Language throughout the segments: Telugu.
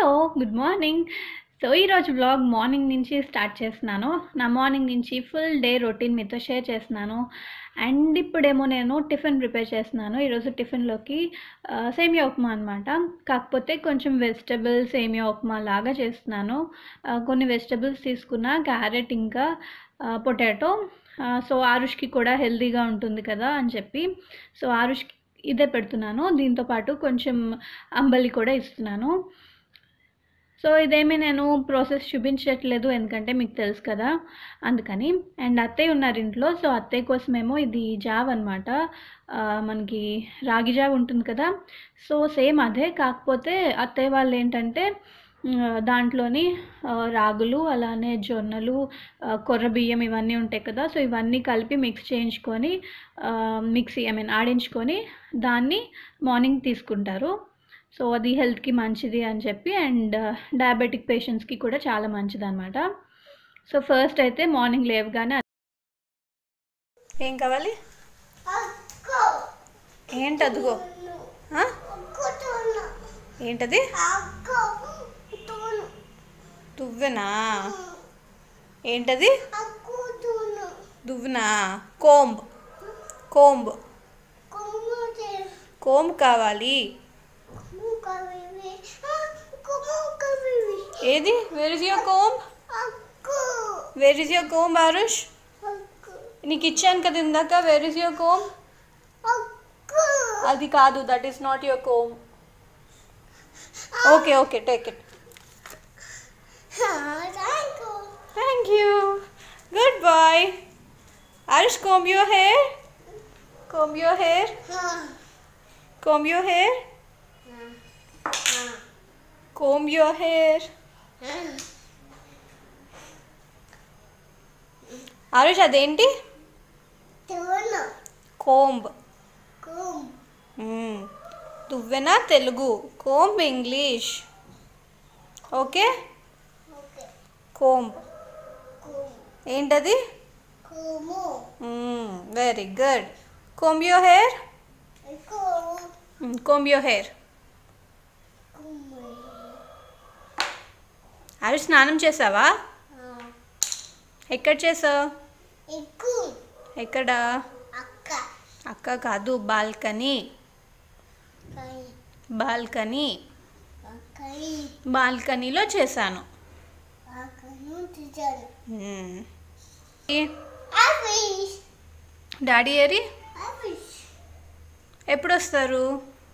హలో గుడ్ మార్నింగ్ సో ఈరోజు వ్లాగ్ మార్నింగ్ నుంచి స్టార్ట్ చేస్తున్నాను నా మార్నింగ్ నుంచి ఫుల్ డే రొటీన్ మీతో షేర్ చేస్తున్నాను అండ్ ఇప్పుడేమో నేను టిఫిన్ ప్రిపేర్ చేస్తున్నాను ఈరోజు టిఫిన్లోకి ఆ, సేమియా ఉప్మా అనమాట కాకపోతే కొంచెం వెజిటబుల్ సేమియా ఉప్మా లాగా చేస్తున్నాను ఆ, కొన్ని వెజిటబుల్స్ తీసుకున్న క్యారెట్ ఇంకా పొటాటో సో ఆరుష్కి కూడా హెల్తీగా ఉంటుంది కదా అని చెప్పి సో ఆరుష్కి ఇదే పెడుతున్నాను దీంతో పాటు కొంచెం అంబలి కూడా ఇస్తున్నాను సో ఇదేమీ నేను ప్రాసెస్ చూపించట్లేదు ఎందుకంటే మీకు తెలుసు కదా అందుకని అండ్ అత్తయ్య ఉన్నారు ఇంట్లో సో అత్తయ్య కోసమేమో ఇది జావ్ అనమాట మనకి రాగి జావ్ ఉంటుంది కదా సో సేమ్ అదే కాకపోతే అత్తయ్య వాళ్ళు ఏంటంటే ఆ, దాంట్లోని ఆ, రాగులు అలానే జొన్నలు ఆ, కొర్ర బియ్యం ఇవన్నీ ఉంటాయి కదా సో ఇవన్నీ కలిపి మిక్స్ చేయించుకొని ఆ, మిక్సీ ఐ మీన్ ఆడించుకొని దాన్ని మార్నింగ్ తీసుకుంటారు సో అది హెల్త్కి మంచిది అని చెప్పి అండ్ డయాబెటిక్ పేషెంట్స్కి కూడా చాలా మంచిది అనమాట సో ఫస్ట్ అయితే మార్నింగ్ లేవగానే ఏం కావాలి ఏంటి అదిగో ఆ? ఏంటది దువ్వెనా ఏంటది దువ్వెనా కోంబ్ కోంబ్ కోంబ్ కావాలి ఏది where is your comb where is your comb Aarush నీకు ఇచ్చాను కదా ఇందాక వేర్ ఇస్ యువర్ కోంబ్ అది కాదు that is not your comb okay okay take it thank you good boy Aarush comb your hair comb your hair comb your hair comb your hair Aarush అదేంటి కోంబ్ మ్మ్. దువ్వెన Telugu comb English okay comb ఏంటది very good comb your hair comb your hair అవి స్నానం చేసావా ఎక్కడ చేసావు ఎక్కడ అక్క కాదు బాల్కనీ బాల్కనీ బాల్కనీలో చేశాను మ్మ్. ఏ- డాడీ ఏరి ఎప్పుడు వస్తారు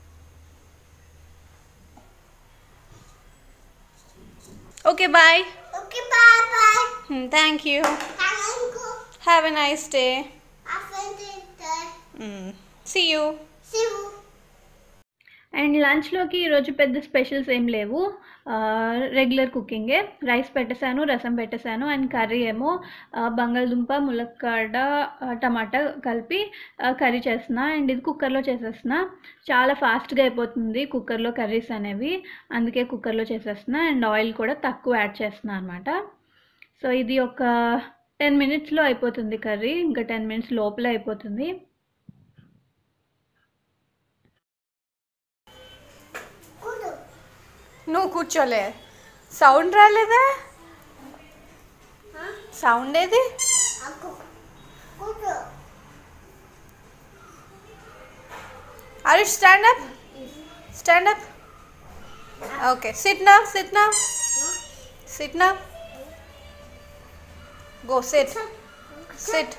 okay bye Okay, bye bye. Thank you Thank you. Have a nice day I found it. uh, see you See you. And లంచ్లోకి ఈరోజు పెద్ద స్పెషల్స్ ఏం లేవు రెగ్యులర్ కుకింగే రైస్ పెట్టేశాను రసం పెట్టేశాను అండ్ కర్రీ ఏమో ఆ, బంగాళదుంప ములక్కాడ ఆ, టమాటా కలిపి ఆ, కర్రీ చేస్తున్నా అండ్ ఇది కుక్కర్లో చేసేస్తున్నా చాలా ఫాస్ట్గా అయిపోతుంది కుక్కర్లో కర్రీస్ అనేవి అందుకే కుక్కర్లో చేసేస్తున్నా అండ్ ఆయిల్ కూడా తక్కువ యాడ్ చేస్తున్నా అనమాట సో ఇది ఒక టెన్ మినిట్స్లో అయిపోతుంది కర్రీ ఇంకా టెన్ మినిట్స్ లోపల అయిపోతుంది Good. నువ్వు కూర్చోలే సౌండ్ రాలేదా Huh? సౌండ్ ఏది Aku. Good. Arish, stand up. Stand up. Okay, sit now, sit now. Sit now. Go sit. Sit.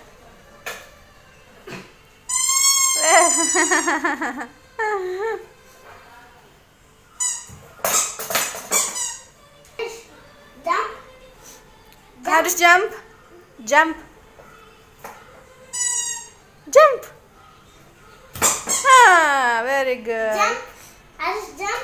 Jump. Arish, jump. Jump. Jump. Ah, very good. Jump. Alice, jump.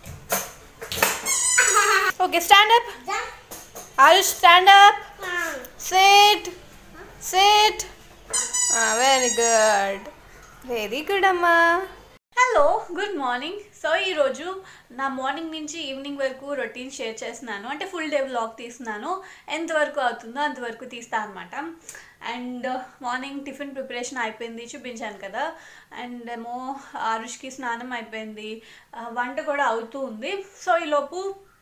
Okay, stand up. Jump. Arish, stand up. Ah. Sit sit very good very good అమ్మా హలో గుడ్ మార్నింగ్ సో ఈరోజు నా మార్నింగ్ నుంచి ఈవినింగ్ వరకు రొటీన్ షేర్ చేస్తున్నాను అంటే ఫుల్ డే వ్లాగ్ తీస్తున్నాను ఎంతవరకు అవుతుందో అంతవరకు తీస్తా అనమాట అండ్ మార్నింగ్ టిఫిన్ ప్రిపరేషన్ అయిపోయింది చూపించాను కదా అండ్ ఏమో ఆరుష్కి స్నానం అయిపోయింది ఆ, వంట కూడా అవుతూ ఉంది సో ఈలోపు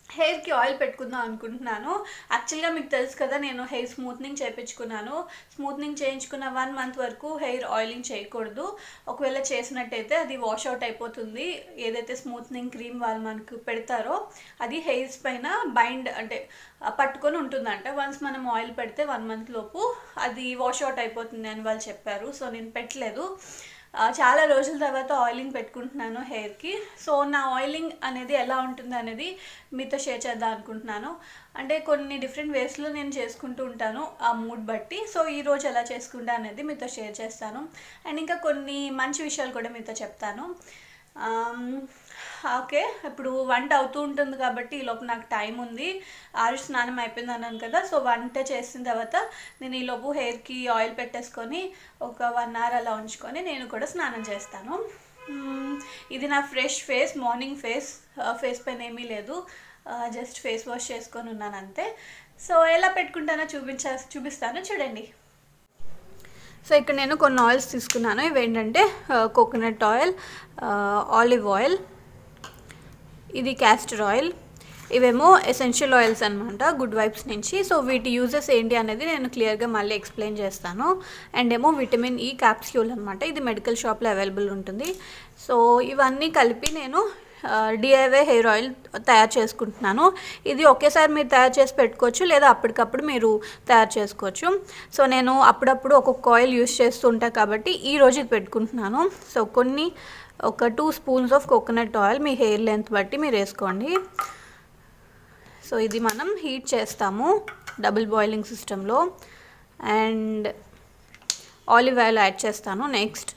హెయిర్కి ఆయిల్ పెట్టుకుందాం అనుకుంటున్నాను యాక్చువల్గా మీకు తెలుసు కదా నేను హెయిర్ స్మూత్నింగ్ చేయించుకున్నాను స్మూత్నింగ్ చేయించుకున్న వన్ మంత్ వరకు హెయిర్ ఆయిలింగ్ చేయకూడదు ఒకవేళ చేసినట్టయితే అది వాష్ అవుట్ అయిపోతుంది ఏదైతే స్మూత్నింగ్ క్రీమ్ వాళ్ళు మనకు పెడతారో అది హెయిర్స్ పైన బైండ్ అంటే ఆ, పట్టుకొని ఉంటుందంట వన్స్ మనం ఆయిల్ పెడితే వన్ మంత్ లోపు అది వాష్ అవుట్ అయిపోతుంది అని వాళ్ళు చెప్పారు సో నేను పెట్టలేదు ఆ, చాలా రోజుల తర్వాత ఆయిలింగ్ పెట్టుకుంటున్నాను హెయిర్కి సో నా ఆయిలింగ్ అనేది ఎలా ఉంటుంది అనేది మీతో షేర్ చేద్దాం అనుకుంటున్నాను అంటే కొన్ని డిఫరెంట్ వేస్లో నేను చేసుకుంటూ ఉంటాను ఆ మూడ్ బట్టి సో ఈ రోజు ఎలా చేసుకుంటా అనేది మీతో షేర్ చేస్తాను అండ్ ఇంకా కొన్ని మంచి విషయాలు కూడా మీతో చెప్తాను ఆమ్, ఓకే ఇప్పుడు వంట అవుతూ ఉంటుంది కాబట్టి ఈ లోపు నాకు టైం ఉంది ఆరు స్నానం అయిపోయింది అన్నాను కదా సో వంట చేసిన తర్వాత నేను ఈ లోపు హెయిర్కి ఆయిల్ పెట్టేసుకొని ఒక వన్ అవర్ అలా ఉంచుకొని నేను కూడా స్నానం చేస్తాను మ్మ్, ఇది నా fresh face morning face face పైన ఏమీ లేదు జస్ట్ ఫేస్ వాష్ చేసుకొని ఉన్నాను అంతే సో ఎలా పెట్టుకుంటానో చూపించా చూపిస్తాను చూడండి సో ఇక్కడ నేను కొన్ని ఆయిల్స్ తీసుకున్నాను ఇవి ఏంటంటే కోకోనట్ ఆయిల్ ఆలివ్ ఆయిల్ ఇది క్యాస్టర్ ఆయిల్ ఇవేమో ఎసెన్షియల్ ఆయిల్స్ అనమాట గుడ్ వైబ్స్ నుంచి సో వీటి యూజెస్ ఏంటి అనేది నేను క్లియర్గా మళ్ళీ ఎక్స్ప్లెయిన్ చేస్తాను అండ్ ఏమో విటమిన్ ఈ క్యాప్స్యూల్ అనమాట ఇది మెడికల్ షాప్లో అవైలబుల్ ఉంటుంది సో ఇవన్నీ కలిపి నేను డిఐవై హెయిర్ ఆయిల్ తయారు చేసుకుంటున్నాను ఇది ఒకేసారి మీరు తయారు చేసి పెట్టుకోవచ్చు లేదా అప్పటికప్పుడు మీరు తయారు చేసుకోవచ్చు సో నేను అప్పుడప్పుడు ఒక్కొక్క ఆయిల్ యూస్ చేస్తుంటా కాబట్టి ఈ రోజు ఇది పెట్టుకుంటున్నాను సో కొన్ని ఒక two spoons of coconut oil మీ హెయిర్ లెంత్ బట్టి మీరు వేసుకోండి సో ఇది మనం హీట్ చేస్తాము డబుల్ బాయిలింగ్ సిస్టంలో అండ్ ఆలివ్ ఆయిల్ యాడ్ చేస్తాను నెక్స్ట్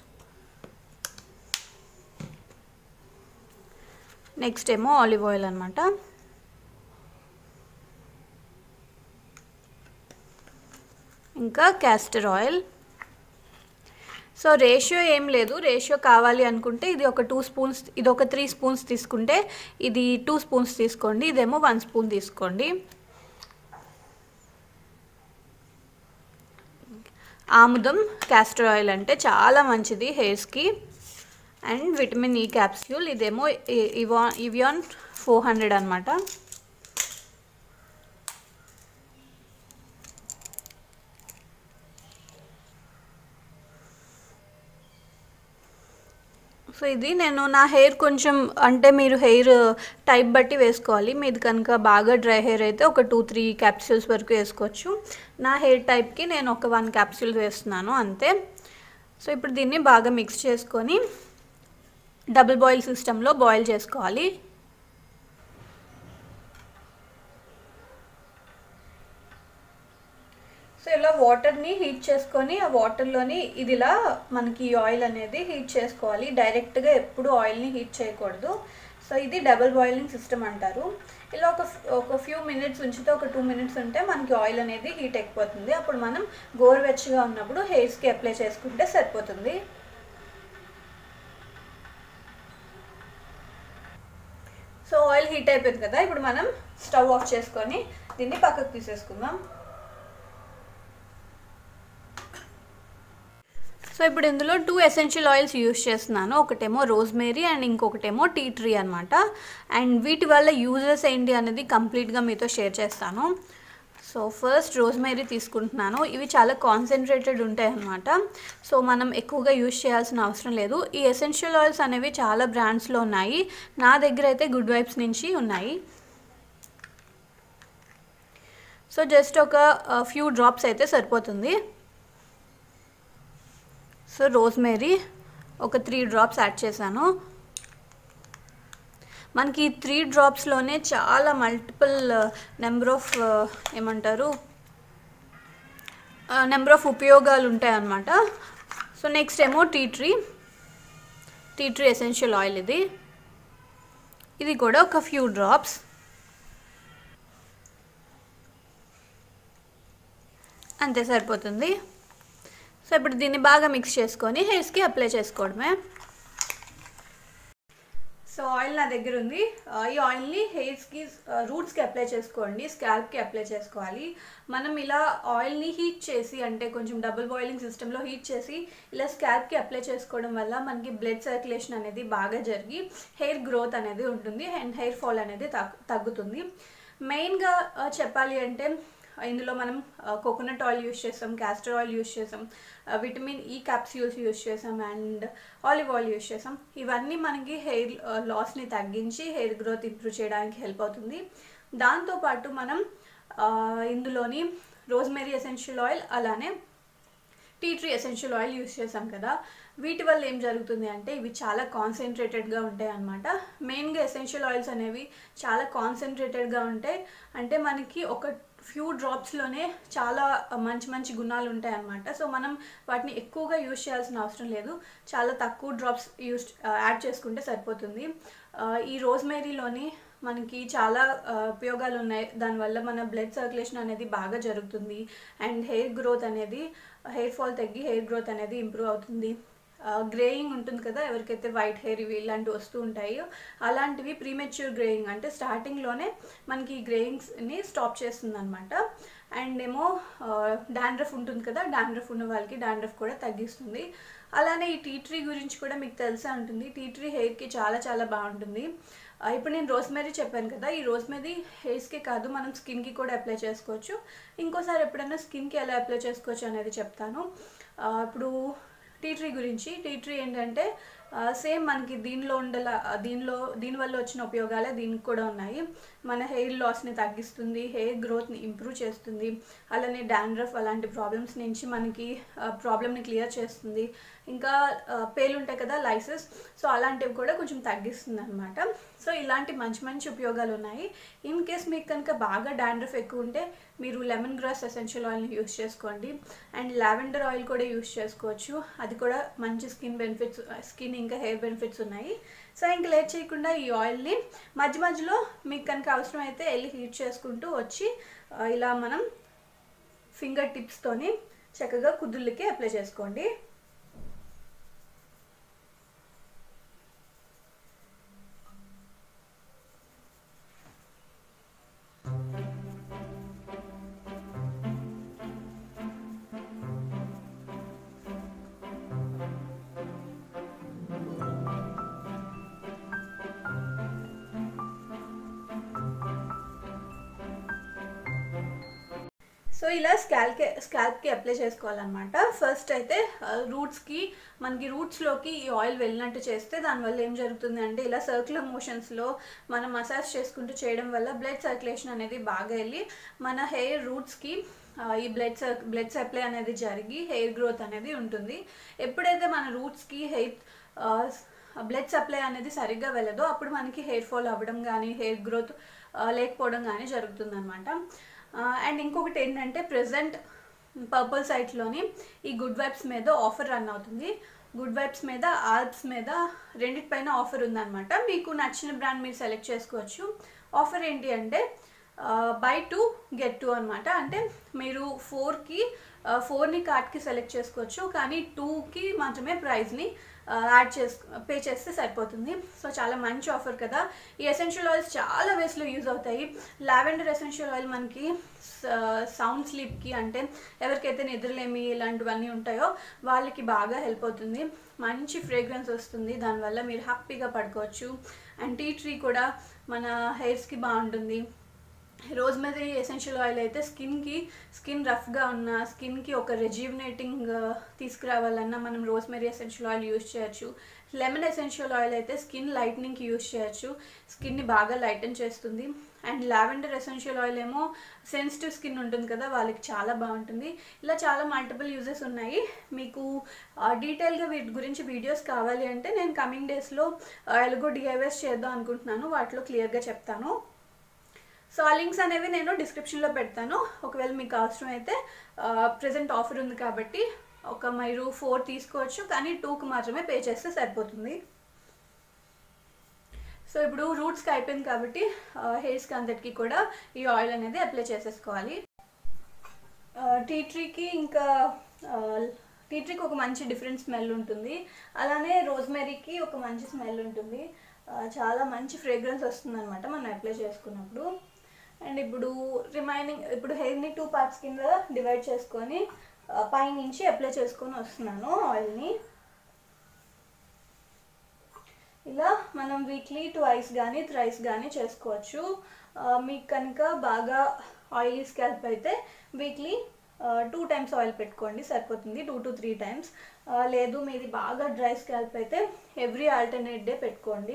నెక్స్ట్ ఏమో ఆలివ్ ఆయిల్ అనమాట ఇంకా క్యాస్టర్ ఆయిల్ సో రేషియో ఏం లేదు రేషియో కావాలి అనుకుంటే ఇది ఒక టూ స్పూన్స్ ఇది ఒక త్రీ స్పూన్స్ తీసుకుంటే ఇది టూ స్పూన్స్ తీసుకోండి ఇదేమో వన్ స్పూన్ తీసుకోండి ఆముదం క్యాస్టర్ ఆయిల్ అంటే చాలా మంచిది హెయిర్స్కి అండ్ విటమిన్ ఈ క్యాప్స్యూల్ ఇదేమో ఇవా ఇవియాన్ ఫోర్ హండ్రెడ్ అనమాట సో ఇది నేను నా హెయిర్ కొంచెం అంటే మీరు హెయిర్ టైప్ బట్టి వేసుకోవాలి మీది కనుక బాగా డ్రై హెయిర్ అయితే ఒక టూ త్రీ క్యాప్సూల్స్ వరకు వేసుకోవచ్చు నా హెయిర్ టైప్కి నేను ఒక వన్ క్యాప్సూల్ వేస్తున్నాను అంతే సో ఇప్పుడు దీన్ని బాగా మిక్స్ చేసుకొని డబుల్ బాయిల్ సిస్టంలో బాయిల్ చేసుకోవాలి సో ఇలా వాటర్ని హీట్ చేసుకొని ఆ వాటర్లోని ఇది ఇలా మనకి ఈ ఆయిల్ అనేది హీట్ చేసుకోవాలి డైరెక్ట్గా ఎప్పుడు ఆయిల్ని హీట్ చేయకూడదు సో ఇది డబుల్ బాయిలింగ్ సిస్టమ్ అంటారు ఇలా ఒక ఒక ఫ్యూ మినిట్స్ ఉంచితే ఒక టూ మినిట్స్ ఉంటే మనకి ఆయిల్ అనేది హీట్ ఎక్కిపోతుంది అప్పుడు మనం గోరువెచ్చగా ఉన్నప్పుడు హెయిర్స్కి అప్లై చేసుకుంటే సరిపోతుంది సో ఆయిల్ హీట్ అయిపోయింది కదా ఇప్పుడు మనం స్టవ్ ఆఫ్ చేసుకొని దీన్ని పక్కకు తీసేసుకుందాం సో ఇప్పుడు ఇందులో టూ ఎసెన్షియల్ ఆయిల్స్ యూస్ చేస్తున్నాను ఒకటేమో రోజ్మేరీ అండ్ ఇంకొకటేమో టీ ట్రీ అనమాట అండ్ వీటి వల్ల యూజెస్ ఏంటి అనేది కంప్లీట్గా మీతో షేర్ చేస్తాను సో ఫస్ట్ రోజ్మేరీ తీసుకుంటున్నాను ఇవి చాలా కాన్సన్ట్రేటెడ్ ఉంటాయి అన్నమాట సో మనం ఎక్కువగా యూజ్ చేయాల్సిన అవసరం లేదు ఈ ఎసెన్షియల్ ఆయిల్స్ అనేవి చాలా బ్రాండ్స్లో ఉన్నాయి నా దగ్గర అయితే గుడ్ వైబ్స్ నుంచి ఉన్నాయి సో జస్ట్ ఒక ఫ్యూ డ్రాప్స్ అయితే సరిపోతుంది సో రోజ్మేరీ ఒక త్రీ డ్రాప్స్ యాడ్ చేశాను మనకి త్రీ డ్రాప్స్లోనే చాలా మల్టిపుల్ నెంబర్ ఆఫ్ ఏమంటారు నెంబర్ ఆఫ్ ఉపయోగాలు ఉంటాయి అన్నమాట సో నెక్స్ట్ ఏమో tea tree tea tree essential oil ఇది ఇది కూడా ఒక ఫ్యూ డ్రాప్స్ అంతే సరిపోతుంది సో ఇప్పుడు దీన్ని బాగా మిక్స్ చేసుకొని హెయిర్స్కి అప్లై చేసుకోవడమే సో ఆయిల్ నా దగ్గర ఉంది ఆ, ఈ ఆయిల్ని హెయిర్స్కి రూట్స్కి అప్లై చేసుకోండి స్కాల్ప్కి అప్లై చేసుకోవాలి మనం ఇలా ఆయిల్ని హీట్ చేసి అంటే కొంచెం డబుల్ బాయిలింగ్ సిస్టంలో హీట్ చేసి ఇలా స్కాల్ప్కి అప్లై చేసుకోవడం వల్ల మనకి బ్లడ్ సర్క్యులేషన్ అనేది బాగా జరిగి హెయిర్ గ్రోత్ అనేది ఉంటుంది అండ్ హెయిర్ ఫాల్ అనేది తగ్గు తగ్గుతుంది మెయిన్గా ఆ, చెప్పాలి అంటే ఇందులో మనం కోకోనట్ ఆయిల్ యూస్ చేస్తాం క్యాస్టర్ ఆయిల్ యూస్ చేసాం ఆ, విటమిన్ ఈ క్యాప్స్యూల్స్ యూస్ చేసాం అండ్ ఆలివ్ ఆయిల్ యూస్ చేసాం ఇవన్నీ మనకి హెయిర్ ఆ, లాస్ని తగ్గించి హెయిర్ గ్రోత్ ఇంప్రూవ్ చేయడానికి హెల్ప్ అవుతుంది దాంతోపాటు మనం ఆ, ఇందులోని రోజ్మెరీ ఎసెన్షియల్ ఆయిల్ అలానే tea tree essential oil use చేసాం కదా వీటి వల్ల ఏం జరుగుతుంది అంటే ఇవి చాలా కాన్సన్ట్రేటెడ్గా ఉంటాయి అన్నమాట మెయిన్గా ఎసెన్షియల్ ఆయిల్స్ అనేవి చాలా కాన్సన్ట్రేటెడ్గా ఉంటాయి అంటే మనకి ఒక ఫ్యూ డ్రాప్స్లోనే చాలా మంచి మంచి గుణాలు ఉంటాయి అన్నమాట సో మనం వాటిని ఎక్కువగా యూస్ చేయాల్సిన అవసరం లేదు చాలా తక్కువ డ్రాప్స్ యూస్ యాడ్ చేసుకుంటే సరిపోతుంది ఆ, ఈ రోజ్మేరీలోని మనకి చాలా ఆ, ఉపయోగాలు ఉన్నాయి దానివల్ల మన బ్లడ్ సర్క్యులేషన్ అనేది బాగా జరుగుతుంది అండ్ హెయిర్ గ్రోత్ అనేది హెయిర్ ఫాల్ తగ్గి హెయిర్ గ్రోత్ అనేది ఇంప్రూవ్ అవుతుంది గ్రేయింగ్ ఉంటుంది కదా ఎవరికైతే వైట్ హెయిర్ ఇవి ఇలాంటివి వస్తూ ఉంటాయో అలాంటివి ప్రీమెచ్యూర్ గ్రేయింగ్ అంటే స్టార్టింగ్లోనే మనకి ఈ గ్రేయింగ్స్ని స్టాప్ చేస్తుంది అనమాట అండ్ ఏమో డాండ్రఫ్ ఉంటుంది కదా డాండ్రఫ్ ఉన్న వాళ్ళకి డాండ్రఫ్ కూడా తగ్గిస్తుంది అలానే ఈ టీ ట్రీ గురించి కూడా మీకు తెలిసే ఉంటుంది టీ ట్రీ హెయిర్కి చాలా చాలా బాగుంటుంది ఆ, ఇప్పుడు నేను రోస్మెరీ చెప్పాను కదా ఈ రోస్మెరీ హెయిర్స్కి కాదు మనం స్కిన్కి కూడా అప్లై చేసుకోవచ్చు ఇంకోసారి ఎప్పుడైనా స్కిన్కి ఎలా అప్లై చేసుకోవచ్చు అనేది చెప్తాను ఆ, ఇప్పుడు టీ ట్రీ గురించి టీ ట్రీ ఏంటంటే సేమ్ మనకి దీనిలో ఉండల దీనిలో దీనివల్ల వచ్చిన ఉపయోగాలే దీనికి కూడా ఉన్నాయి మన హెయిర్ లాస్ని తగ్గిస్తుంది హెయిర్ గ్రోత్ని ఇంప్రూవ్ చేస్తుంది అలానే డాండ్రఫ్ అలాంటి ప్రాబ్లమ్స్ నుంచి మనకి ప్రాబ్లమ్ని క్లియర్ చేస్తుంది ఇంకా ఆ, పేలు ఉంటాయి కదా లైసెస్ సో అలాంటివి కూడా కొంచెం తగ్గిస్తుంది అనమాట సో ఇలాంటి మంచి మంచి ఉపయోగాలు ఉన్నాయి ఇన్ కేస్ మీకు కనుక బాగా డాండ్రఫ్ ఎక్కువ ఉంటే మీరు లెమన్ గ్రాస్ ఎసెన్షియల్ ఆయిల్ని యూస్ చేసుకోండి అండ్ లావెండర్ ఆయిల్ కూడా యూస్ చేసుకోవచ్చు అది కూడా మంచి స్కిన్ బెనిఫిట్స్ స్కిన్ ఇంకా హెయిర్ బెనిఫిట్స్ ఉన్నాయి సో ఇంకా లేట్ చేయకుండా ఈ ఆయిల్ని మధ్య మధ్యలో మీకు కనుక అవసరం అయితే వెళ్ళి హీట్ చేసుకుంటూ వచ్చి ఆ, ఇలా మనం ఫింగర్ టిప్స్తోని చక్కగా కుదుళ్ళకి అప్లై చేసుకోండి సో ఇలా స్కాల్కి స్కాల్ప్కి అప్లై చేసుకోవాలన్నమాట ఫస్ట్ అయితే రూట్స్కి మనకి రూట్స్లోకి ఈ ఆయిల్ వెళ్ళినట్టు చేస్తే దానివల్ల ఏం జరుగుతుంది అంటే ఇలా సర్క్యులర్ మోషన్స్లో మనం మసాజ్ చేసుకుంటూ చేయడం వల్ల బ్లడ్ సర్క్యులేషన్ అనేది బాగా వెళ్ళి మన హెయిర్ రూట్స్కి ఈ బ్లడ్ సర్ బ్లడ్ సప్లై అనేది జరిగి హెయిర్ గ్రోత్ అనేది ఉంటుంది ఎప్పుడైతే మన రూట్స్కి హెయిర్ బ్లడ్ సప్లై అనేది సరిగ్గా వెళ్ళదో అప్పుడు మనకి హెయిర్ ఫాల్ అవ్వడం కానీ హెయిర్ గ్రోత్ లేకపోవడం కానీ జరుగుతుంది అనమాట అండ్ ఇంకొకటి ఏంటంటే ప్రజెంట్ పర్పుల్ సైట్లోని ఈ గుడ్ వైబ్స్ మీద ఆఫర్ రన్ అవుతుంది గుడ్ వైబ్స్ మీద ఆల్ప్స్ మీద రెండిటిపైన ఆఫర్ ఉందన్నమాట మీకు నచ్చిన బ్రాండ్ మీరు సెలెక్ట్ చేసుకోవచ్చు ఆఫర్ ఏంటి అంటే బై టూ గెట్ టూ అనమాట అంటే మీరు ఫోర్కి ఫోర్ని కార్డ్కి సెలెక్ట్ చేసుకోవచ్చు కానీ టూకి మాత్రమే ప్రైస్ని యాడ్ చేసు పే చేస్తే సరిపోతుంది సో చాలా మంచి ఆఫర్ కదా ఈ ఎసెన్షియల్ ఆయిల్స్ చాలా వేస్లో యూజ్ అవుతాయి లావెండర్ ఎసెన్షియల్ ఆయిల్ మనకి సౌండ్ స్లీప్కి అంటే ఎవరికైతే నిద్రలేమి ఇలాంటివన్నీ ఉంటాయో వాళ్ళకి బాగా హెల్ప్ అవుతుంది మంచి ఫ్రేగ్రెన్స్ వస్తుంది దానివల్ల మీరు హ్యాపీగా పడుకోవచ్చు అండ్ టీ ట్రీ కూడా మన హెయిర్స్కి బాగుంటుంది రోజ్మెరీ ఎసెన్షియల్ ఆయిల్ అయితే స్కిన్కి స్కిన్ రఫ్గా ఉన్న స్కిన్కి ఒక రెజ్యూమినేటింగ్ తీసుకురావాలన్నా మనం రోజ్మెరీ ఎసెన్షియల్ ఆయిల్ యూస్ చేయొచ్చు లెమన్ ఎసెన్షియల్ ఆయిల్ అయితే స్కిన్ లైట్నింగ్కి యూస్ చేయొచ్చు స్కిన్ని బాగా లైటన్ చేస్తుంది అండ్ లావెండర్ ఎసెన్షియల్ ఆయిల్ ఏమో సెన్సిటివ్ స్కిన్ ఉంటుంది కదా వాళ్ళకి చాలా బాగుంటుంది ఇలా చాలా మల్టిపుల్ యూజెస్ ఉన్నాయి మీకు డీటెయిల్గా వీటి గురించి వీడియోస్ కావాలి అంటే నేను కమింగ్ డేస్లో ఎలాగో డిఐవైస్ చేద్దాం అనుకుంటున్నాను వాటిలో క్లియర్గా చెప్తాను సో ఆ లింక్స్ అనేవి నేను డిస్క్రిప్షన్లో పెడతాను ఒకవేళ మీకు అవసరం అయితే ప్రజెంట్ ఆఫర్ ఉంది కాబట్టి ఒక మీరు ఫోర్ తీసుకోవచ్చు కానీ టూకి మాత్రమే పే చేస్తే సరిపోతుంది సో ఇప్పుడు రూట్స్కి అయిపోయింది కాబట్టి హెయిర్స్కి అంతటికి కూడా ఈ ఆయిల్ అనేది అప్లై చేసేసుకోవాలి టీ ట్రీకి ఇంకా టీ ట్రీకి ఒక మంచి డిఫరెంట్ స్మెల్ ఉంటుంది అలానే రోజ్మెరీకి ఒక మంచి స్మెల్ ఉంటుంది ఆ, చాలా మంచి ఫ్రేగ్రెన్స్ వస్తుంది అనమాట మనం అప్లై చేసుకున్నప్పుడు అండ్ ఇప్పుడు రిమైనింగ్ ఇప్పుడు హెయిర్ని టూ పార్ట్స్ కింద డివైడ్ చేసుకొని ఆ, పైనుంచి అప్లై చేసుకొని వస్తున్నాను ఆయిల్ని ఇలా మనం వీక్లీ ట్వైస్ కానీ థ్రైస్ కానీ చేసుకోవచ్చు ఆ, మీకు కనుక బాగా ఆయిలీ స్కాల్ప్ అయితే వీక్లీ టూ టైమ్స్ ఆయిల్ పెట్టుకోండి సరిపోతుంది టూ టు త్రీ టైమ్స్ లేదు మీది బాగా డ్రై స్కాల్ప్ అయితే ఎవ్రీ ఆల్టర్నేట్ డే పెట్టుకోండి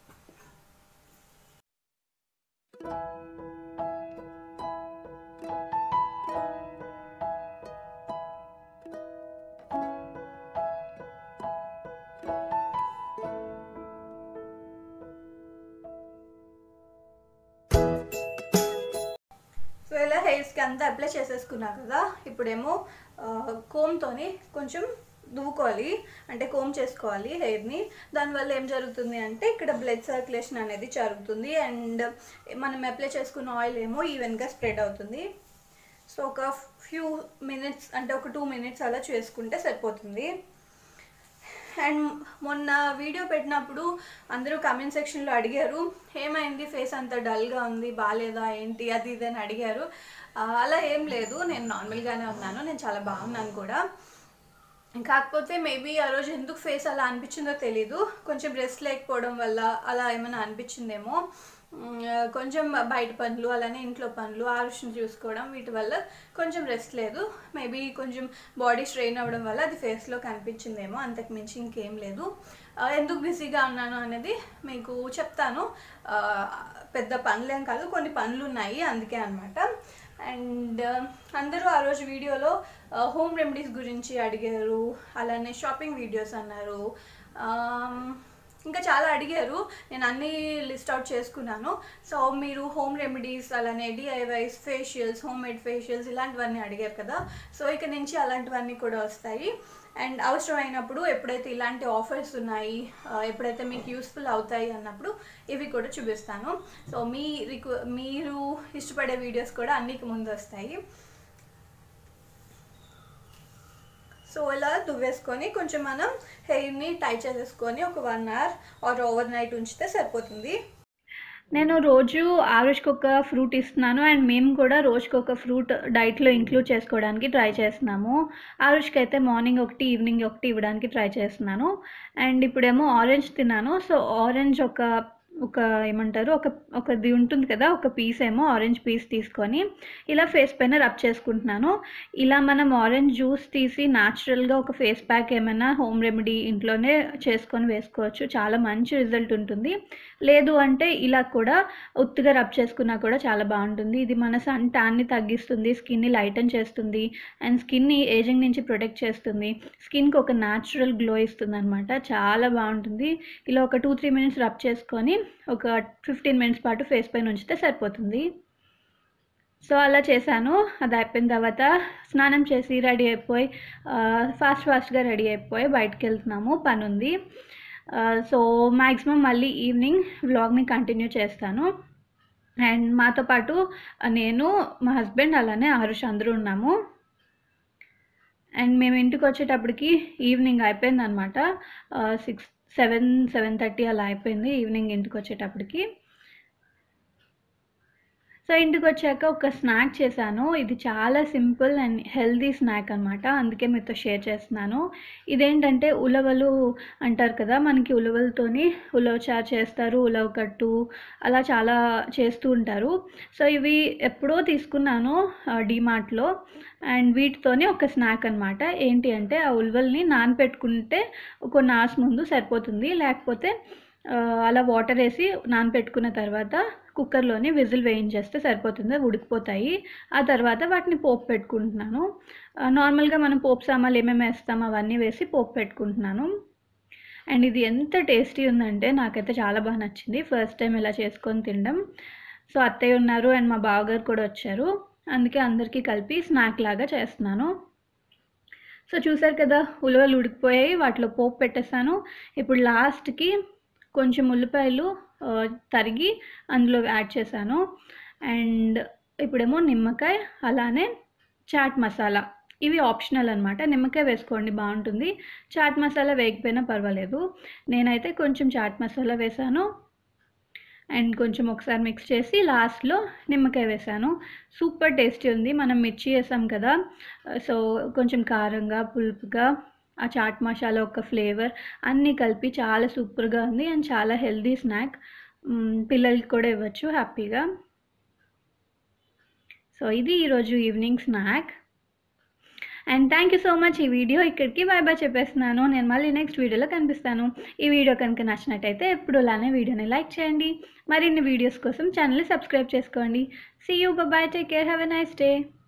సో ఇలా హెయిర్స్కి అంతా అప్లై చేసేసుకున్నా కదా ఇప్పుడేమో కోమ్తోని కొంచెం దువ్వుకోవాలి అంటే కోమ్ చేసుకోవాలి హెయిర్ని దానివల్ల ఏం జరుగుతుంది అంటే ఇక్కడ బ్లడ్ సర్క్యులేషన్ అనేది జరుగుతుంది అండ్ మనం అప్లై చేసుకున్న ఆయిల్ ఏమో ఈవెన్గా స్ప్రెడ్ అవుతుంది సో ఒక ఫ్యూ మినిట్స్ అంటే ఒక టూ మినిట్స్ అలా చేసుకుంటే సరిపోతుంది అండ్ మొన్న వీడియో పెట్టినప్పుడు అందరూ కమెంట్ సెక్షన్లో అడిగారు ఏమైంది ఫేస్ అంత డల్గా ఉంది బాగాలేదా ఏంటి అది ఇది అని అడిగారు ఆ, అలా ఏం లేదు నేను నార్మల్గానే ఉన్నాను నేను చాలా బాగున్నాను కూడా కాకపోతే మేబీ ఆ రోజు ఎందుకు ఫేస్ అలా అనిపించిందో తెలీదు కొంచెం రెస్ట్ లేకపోవడం వల్ల అలా ఏమైనా అనిపించిందేమో మ్, కొంచెం బయట పనులు అలానే ఇంట్లో పనులు ఆరుషిని చూసుకోవడం వీటి వల్ల కొంచెం రెస్ట్ లేదు మేబీ కొంచెం బాడీ స్ట్రెయిన్ అవ్వడం వల్ల అది ఫేస్లో కనిపించిందేమో అంతకు మించి ఇంకేం లేదు ఆ, ఎందుకు బిజీగా ఉన్నాను అనేది మీకు చెప్తాను ఆ, పెద్ద పనులేం కాదు కొన్ని పనులు ఉన్నాయి అందుకే అనమాట అండ్ అందరూ ఆ రోజు వీడియోలో హోమ్ రెమెడీస్ గురించి అడిగారు అలానే షాపింగ్ వీడియోస్ అన్నారు ఆమ్, ఇంకా చాలా అడిగారు నేను అన్ని లిస్ట్ అవుట్ చేసుకున్నాను సో మీరు హోమ్ రెమెడీస్ అలానే DIYs facials homemade facials ఇలాంటివన్నీ అడిగారు కదా సో ఇక నుంచి అలాంటివన్నీ కూడా వస్తాయి అండ్ అవసరమైనప్పుడు ఎప్పుడైతే ఇలాంటి ఆఫర్స్ ఉన్నాయి ఆ, ఎప్పుడైతే మీకు యూస్ఫుల్ అవుతాయి అన్నప్పుడు ఇవి కూడా చూపిస్తాను సో మీ రిక్వ మీరు ఇష్టపడే వీడియోస్ కూడా అన్నికి ముందు వస్తాయి సో ఇలా దువ్వేసుకొని కొంచెం మనం హెయిర్ని టైట్ చేసేసుకొని ఒక one hour or overnight ఉంచితే సరిపోతుంది నేను రోజు ఆరుష్కి ఒక ఫ్రూట్ ఇస్తున్నాను అండ్ మేము కూడా రోజుకి ఒక ఫ్రూట్ డైట్లో ఇంక్లూడ్ చేసుకోవడానికి ట్రై చేస్తున్నాము ఆరుష్కి అయితే మార్నింగ్ ఒకటి ఈవినింగ్ ఒకటి ఇవ్వడానికి ట్రై చేస్తున్నాను అండ్ ఇప్పుడేమో ఆరెంజ్ తిన్నాను సో ఆరెంజ్ ఒక ఒక ఏమంటారు ఒక ఒకది ఉంటుంది కదా ఒక పీస్ ఏమో ఆరెంజ్ పీస్ తీసుకొని ఇలా ఫేస్ పైన రబ్ చేసుకుంటున్నాను ఇలా మనం ఆరెంజ్ జ్యూస్ తీసి న్యాచురల్గా ఒక ఫేస్ ప్యాక్ ఏమైనా హోమ్ రెమెడీ ఇంట్లోనే చేసుకొని వేసుకోవచ్చు చాలా మంచి రిజల్ట్ ఉంటుంది లేదు అంటే ఇలా కూడా ఉత్తిగా రబ్ చేసుకున్నా కూడా చాలా బాగుంటుంది ఇది మన సన్ ట్యాన్ని తగ్గిస్తుంది స్కిన్ని లైటన్ చేస్తుంది అండ్ స్కిన్ని ఏజింగ్ నుంచి ప్రొటెక్ట్ చేస్తుంది స్కిన్కి ఒక న్యాచురల్ గ్లో ఇస్తుంది అనమాట చాలా బాగుంటుంది ఇలా ఒక టూ త్రీ మినిట్స్ రబ్ చేసుకొని ఒక ఫిఫ్టీన్ మినిట్స్ పాటు ఫేస్ పైన ఉంచితే సరిపోతుంది సో అలా చేశాను అది అయిపోయిన తర్వాత స్నానం చేసి రెడీ అయిపోయి ఫాస్ట్ ఫాస్ట్గా రెడీ అయిపోయి బయటకు వెళ్తున్నాము పని ఉంది సో మ్యాక్సిమం మళ్ళీ ఈవినింగ్ వ్లాగ్ని కంటిన్యూ చేస్తాను అండ్ మాతో పాటు నేను మా హస్బెండ్ అలానే ఆరుష్ అందరూ ఉన్నాము అండ్ మేము ఇంటికి వచ్చేటప్పటికి ఈవినింగ్ అయిపోయింది అనమాట సిక్స్ సెవెన్ సెవెన్ థర్టీ అలా అయిపోయింది ఈవినింగ్ ఇంటికి వచ్చేటప్పటికి సో ఇంటికి వచ్చాక ఒక స్నాక్ చేశాను ఇది చాలా సింపుల్ అండ్ హెల్దీ స్నాక్ అనమాట అందుకే మీతో షేర్ చేస్తున్నాను ఇదేంటంటే ఉలవలు అంటారు కదా మనకి ఉలవలతోని ఉలవచారు చేస్తారు ఉలవ కట్టు అలా చాలా చేస్తూ ఉంటారు సో ఇవి ఎప్పుడో తీసుకున్నాను డిమార్ట్లో అండ్ వీటితోనే ఒక స్నాక్ అనమాట ఏంటి అంటే ఆ ఉలవల్ని నానపెట్టుకుంటే ఒక నాస్ ముందు సరిపోతుంది లేకపోతే ఆ, అలా వాటర్ వేసి నానపెట్టుకున్న తర్వాత కుక్కర్లోని విజిల్ వేయించేస్తే సరిపోతుంది అవి ఉడికిపోతాయి ఆ తర్వాత వాటిని పోపు పెట్టుకుంటున్నాను ఆ, నార్మల్గా మనం పోపు సామాన్లు ఏమేమి వేస్తాం అవన్నీ వేసి పోపు పెట్టుకుంటున్నాను అండ్ ఇది ఎంత టేస్టీ ఉందంటే నాకైతే చాలా బాగా నచ్చింది ఫస్ట్ టైం ఇలా చేసుకొని తినడం సో అత్తయ్య ఉన్నారు అండ్ మా బావగారు కూడా వచ్చారు అందుకే అందరికీ కలిపి స్నాక్ లాగా చేస్తున్నాను సో చూసారు కదా ఉలవలు ఉడికిపోయాయి వాటిలో పోపు పెట్టేస్తాను ఇప్పుడు లాస్ట్కి కొంచెం ఉల్లిపాయలు ఆ, తరిగి అందులో యాడ్ చేశాను అండ్ ఇప్పుడేమో నిమ్మకాయ అలానే చాట్ మసాలా ఇవి ఆప్షనల్ అనమాట నిమ్మకాయ వేసుకోండి బాగుంటుంది చాట్ మసాలా వేయకపోయినా పర్వాలేదు నేనైతే కొంచెం చాట్ మసాలా వేసాను అండ్ కొంచెం ఒకసారి మిక్స్ చేసి లాస్ట్లో నిమ్మకాయ వేసాను సూపర్ టేస్టీ ఉంది మనం మిర్చి వేసాం కదా సో కొంచెం కారంగా పులుపుగా ఆ చాట్ మసాలా ఒక ఫ్లేవర్ అన్నీ కలిపి చాలా సూపర్గా ఉంది అండ్ చాలా హెల్దీ స్నాక్ పిల్లలకి కూడా ఇవ్వచ్చు హ్యాపీగా సో ఇది ఈరోజు evening snack and thank you so much ఈ వీడియో ఇక్కడికి బాయ్ బాయ్ చెప్పేస్తున్నాను నేను మళ్ళీ నెక్స్ట్ వీడియోలో కనిపిస్తాను ఈ వీడియో కనుక నచ్చినట్టయితే ఎప్పుడు అలానే వీడియోని లైక్ చేయండి మరిన్ని వీడియోస్ కోసం ఛానల్ని సబ్స్క్రైబ్ చేసుకోండి see you bye take care have a nice day